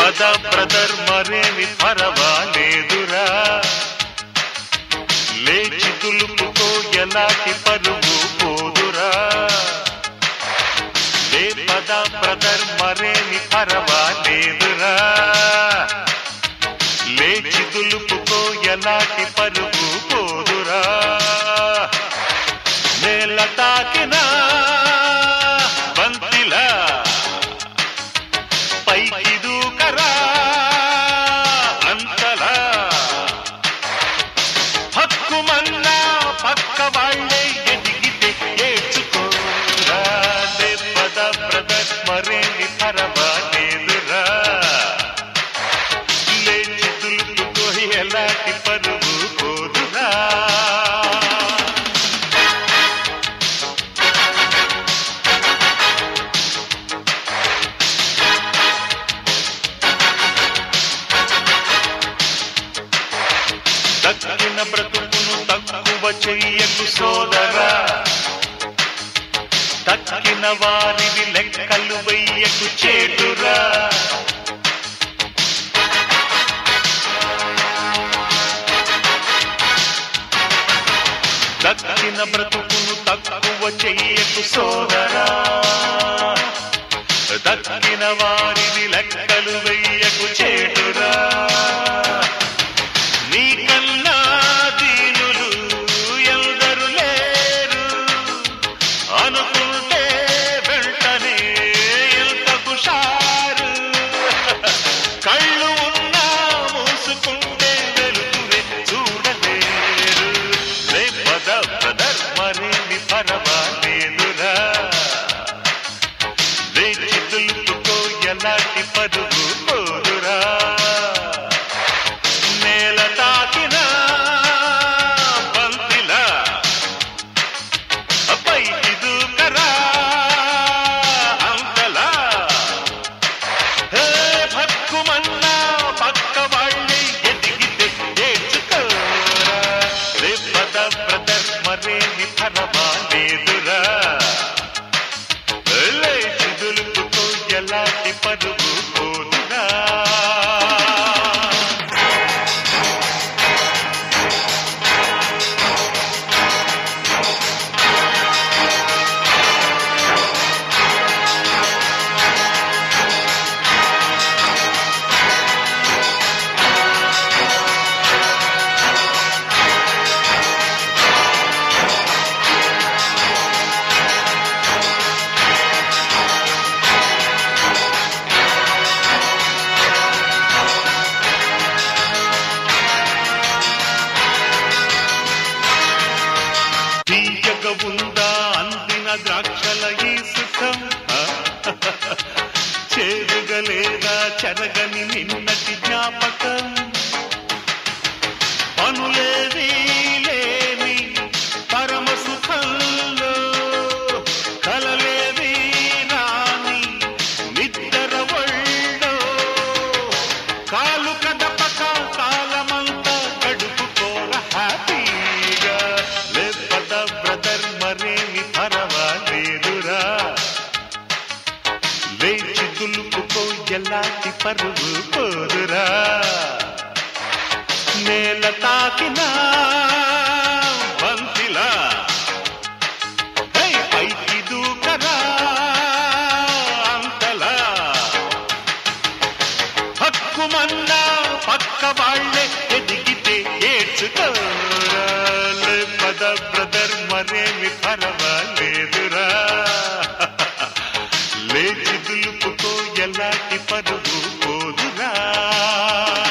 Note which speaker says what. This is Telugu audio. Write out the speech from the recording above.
Speaker 1: పద బ్రదర్ మరేమి పరవాలేదురా లేచి తులుపుతో ఎలాంటి పరుగు పోదురా లే పద బ్రదర్ మరేమి పరవాలేదురా లేచి తులుపుతో ఎలాంటి పరుగు పోదురా నేల తాకిన బంతిలా పైకి దూకరా అంతలా హక్కుమన్నా పక్క వాళ్ళే ఎదిగితే ఏడ్చుకోరా పద బ్రదర్ మరేమి పరవాలేదురా లేచి తులుపుతో ఎలాంటి పరుగు పోదురా దక్కిన బ్రతుకును తక్కువ చెయ్యకు సోదరా దక్కిన వారిని లెక్కలు వెయ్యకు చేటురా దక్కిన బ్రతుకును తక్కువ చెయ్యకు సోదరా దక్కిన వారిని లెక్కలు వెయ్యకు చేటురా నీకన్నా దీనులు ఎందరు లేరు అనుకుంటే వెంటనే ఎంత హుషారు కళ్ళు ఉన్నా మూసుకుంటే వెలుగురే చూడలేరు రే పద బ్రదర్ మరేమి పరవాలేదురా లేచి దులుపుకో ఎలాంటి పరుగు పోదురా నేల తాకిన బంతిలా పైకి దూకరా అంతలా హే భక్కుమన్నా పక్క వాళ్ళే ఎదిగితే ఏడ్చుకోరా రే పద బ్రదర్ మరేమి పరవాలేదురా లేచి దులుపుకో ఎలాంటి పరుగు పోదురా తీయగా ఉందా అందిన ద్రాక్షల ఈ సుఖం చేరుగలేదా చెరగని నిన్నటి జ్ఞాపకం పనులేవి లేని పరమ సుఖంలో కలలేవి రాని నిద్ర ఒళ్ళో కాలు కదపక కాలమంతా గడుపుకోర హ్యాపీగా లేపద బ్రదర్ మరేమి పరవాలేదురా లేచి దులుపుకో ఎలాంటి పరుగు పోదురా నేల తాకిన బంతిలా హే, పైకి దూకరా అంతలా హక్కుమన్నా పక్క వాళ్ళే ఎదిగితే ఏడ్చుకోరాలే పద బ్రదర్ మరేమి పరవాలేదురా లేచి దులుపుకో ఎలాంటి పరుగు పోదురా